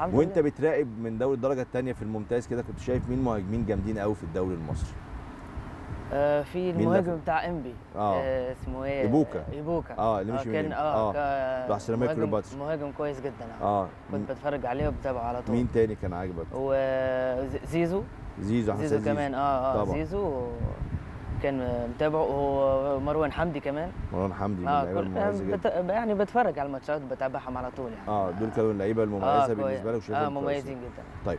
الحمد وانت لله. بتراقب من دوري الدرجه الثانيه في الممتاز كده كنت شايف مين مهاجمين جامدين قوي في الدوري المصري آه في مين المهاجم لف- بتاع انبي آه. آه اسمه ايه إيبوكا. ايبوكا اه اللي مشي من كان إنبي. اه, اه راح سيراميكا مهاجم, كليوباترا. مهاجم كويس جدا آه. اه كنت بتفرج عليه وبتابعه على طول مين تاني كان عاجبك وزيزو زيزو احمد زيزو سيد كمان اه اه طبعا. زيزو كان متابعه ومروان حمدي كمان مروان حمدي من اه اللعيبه كل المميزه بت... جدا يعني بتفرج على الماتشات بتابعهم على طول يعني اه دول كانوا اللعيبه المميزه كويس. بالنسبه لك اه وشايفهم كويسين. مميزين جدا طيب